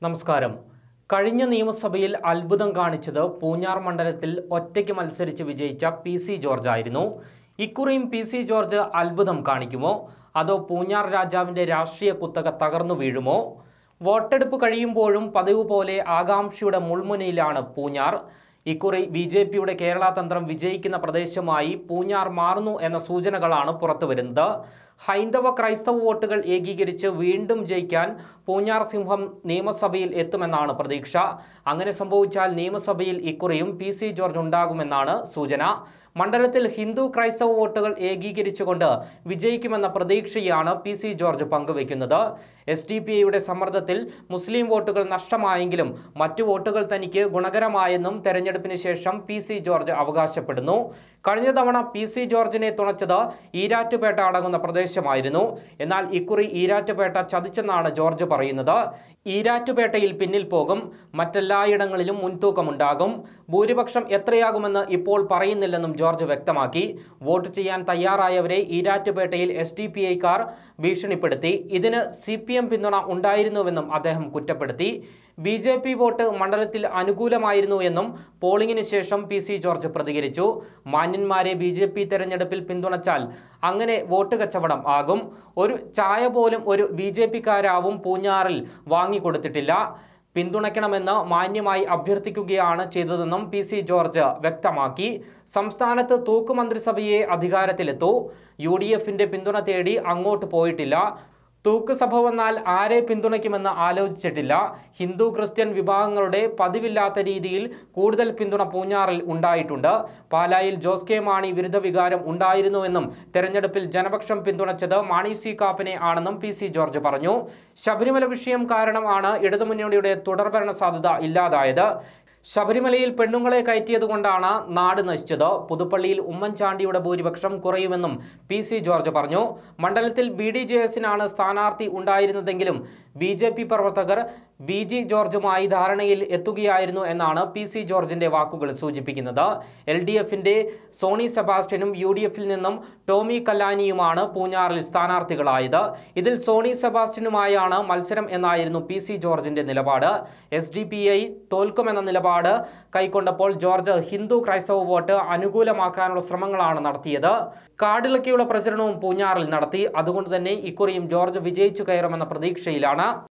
നമസ്കാരം കഴിഞ്ഞ നിയമസഭയിൽ അത്ഭുതം കാണിച്ചത് പൂഞ്ഞാർ മണ്ഡലത്തിൽ ഒറ്റയ്ക്ക് മത്സരിച്ച് വിജയിച്ച പി സി ജോർജ് ആയിരുന്നു ഇക്കുറിയും പി സി ജോർജ് അത്ഭുതം കാണിക്കുമോ അതോ പൂഞ്ഞാർ രാജാവിൻ്റെ രാഷ്ട്രീയ കുത്തക തകർന്നു വീഴുമോ വോട്ടെടുപ്പ് കഴിയുമ്പോഴും പതിവ് പോലെ ആകാംക്ഷയുടെ മുൾമുനയിലാണ് പൂഞ്ഞാർ ഇക്കുറി ബി ജെ പിയുടെ കേരള തന്ത്രം വിജയിക്കുന്ന പ്രദേശമായി പൂഞ്ഞാർ മാറുന്നു എന്ന സൂചനകളാണ് പുറത്തുവരുന്നത് ഹൈന്ദവ ക്രൈസ്തവ വോട്ടുകൾ ഏകീകരിച്ച് വീണ്ടും ജയിക്കാൻ പൂഞ്ഞാർ സിംഹം നിയമസഭയിൽ എത്തുമെന്നാണ് പ്രതീക്ഷ അങ്ങനെ സംഭവിച്ചാൽ നിയമസഭയിൽ ഇക്കുറിയും പി സി ജോർജ് ഉണ്ടാകുമെന്നാണ് സൂചന മണ്ഡലത്തിൽ ഹിന്ദു ക്രൈസ്തവ വോട്ടുകൾ ഏകീകരിച്ചുകൊണ്ട് വിജയിക്കുമെന്ന പ്രതീക്ഷയാണ് പി സി ജോർജ് പങ്കുവയ്ക്കുന്നത് എസ് ഡി പി ഐയുടെ സമ്മർദ്ദത്തിൽ മുസ്ലിം വോട്ടുകൾ നഷ്ടമായെങ്കിലും മറ്റു വോട്ടുകൾ തനിക്ക് ഗുണകരമായെന്നും തെരഞ്ഞെടുപ്പിന് ശേഷം പി സി ജോർജ് അവകാശപ്പെടുന്നു കഴിഞ്ഞ തവണ പി സി ജോർജിനെ തുണച്ചത് ഈരാറ്റുപേട്ട അടങ്ങുന്ന പ്രദേശമായിരുന്നു എന്നാൽ ഇക്കുറി ഈരാറ്റുപേട്ട ചതിച്ചെന്നാണ് ജോർജ് പറയുന്നത് ഈരാറ്റുപേട്ടയിൽ പിന്നിൽ പോകും മറ്റെല്ലായിടങ്ങളിലും മുൻതൂക്കമുണ്ടാകും ഭൂരിപക്ഷം എത്രയാകുമെന്ന് ഇപ്പോൾ പറയുന്നില്ലെന്നും ജോർജ് വ്യക്തമാക്കി വോട്ട് ചെയ്യാൻ തയ്യാറായവരെ ഈരാറ്റുപേട്ടയിൽ എസ് ഡി പി ഐക്കാർ ഭീഷണിപ്പെടുത്തി ഇതിന് സി പി എം പിന്തുണ ഉണ്ടായിരുന്നുവെന്നും അദ്ദേഹം കുറ്റപ്പെടുത്തി ബി ജെ പി വോട്ട് മണ്ഡലത്തിൽ അനുകൂലമായിരുന്നു എന്നും പോളിംഗിന് ശേഷം പി സി ജോർജ് പ്രതികരിച്ചു മാന്യന്മാരെ ബി ജെ പി തെരഞ്ഞെടുപ്പിൽ പിന്തുണച്ചാൽ അങ്ങനെ വോട്ട് കച്ചവടം ആകും ഒരു ചായ പോലും ഒരു ബി ജെ പിക്കാരാവും പൂഞ്ഞാറിൽ വാങ്ങിക്കൊടുത്തിട്ടില്ല പിന്തുണയ്ക്കണമെന്ന് മാന്യമായി അഭ്യർത്ഥിക്കുകയാണ് ചെയ്തതെന്നും പി സി ജോർജ് വ്യക്തമാക്കി സംസ്ഥാനത്ത് തൂക്കുമന്ത്രിസഭയെ അധികാരത്തിലെത്തൂ യു ഡി എഫിന്റെ പിന്തുണ തേടി അങ്ങോട്ട് പോയിട്ടില്ല തൂക്ക് സഭ വന്നാൽ ആരെ പിന്തുണയ്ക്കുമെന്ന് ആലോചിച്ചിട്ടില്ല ഹിന്ദു ക്രിസ്ത്യൻ വിഭാഗങ്ങളുടെ പതിവില്ലാത്ത രീതിയിൽ കൂടുതൽ പിന്തുണ പൂഞ്ഞാറിൽ ഉണ്ടായിട്ടുണ്ട് പാലായിൽ ജോസ് കെ മാണി വിരുദ്ധ വികാരം ഉണ്ടായിരുന്നുവെന്നും തെരഞ്ഞെടുപ്പിൽ ജനപക്ഷം പിന്തുണച്ചത് മാണി സി കാപ്പനെ ആണെന്നും പി സി ജോർജ് പറഞ്ഞു ശബരിമല വിഷയം കാരണമാണ് ഇടതുമുന്നണിയുടെ തുടർഭരണ സാധ്യത ഇല്ലാതായത് ശബരിമലയിൽ പെണ്ണുങ്ങളെ കയറ്റിയതുകൊണ്ടാണ് നാട് നശിച്ചത് പുതുപ്പള്ളിയിൽ ഉമ്മൻചാണ്ടിയുടെ ഭൂരിപക്ഷം കുറയുമെന്നും പി സി ജോർജ് പറഞ്ഞു മണ്ഡലത്തിൽ ബി ഡി ജെ എസിനാണ് സ്ഥാനാർത്ഥി ഉണ്ടായിരുന്നതെങ്കിലും ബി ജെ പി പ്രവർത്തകർ ബി ജി ജോർജുമായി ധാരണയിൽ എത്തുകയായിരുന്നു എന്നാണ് പി സി ജോർജിന്റെ വാക്കുകൾ സൂചിപ്പിക്കുന്നത് എൽ ഡി എഫിന്റെ സോണി സെബാസ്റ്റ്യനും യു ഡി എഫിൽ നിന്നും ടോമി കല്ലാനിയുമാണ് പൂഞ്ഞാറിൽ സ്ഥാനാർത്ഥികളായത് ഇതിൽ സോണി സെബാസ്റ്റ്യനുമായാണ് മത്സരം എന്നായിരുന്നു പി സി ജോർജിന്റെ നിലപാട് എസ് ഡി പി ഐ തോൽക്കുമെന്ന നിലപാട് കൈക്കൊണ്ടപ്പോൾ ജോർജ് ഹിന്ദു ക്രൈസ്തവ വോട്ട് അനുകൂലമാക്കാനുള്ള ശ്രമങ്ങളാണ് നടത്തിയത് കാടിളക്കിയുള്ള പ്രചരണവും പൂഞ്ഞാറിൽ നടത്തി അതുകൊണ്ട് തന്നെ ഇക്കുറിയും ജോർജ് വിജയിച്ചു കയറുമെന്ന പ്രതീക്ഷയിലാണ്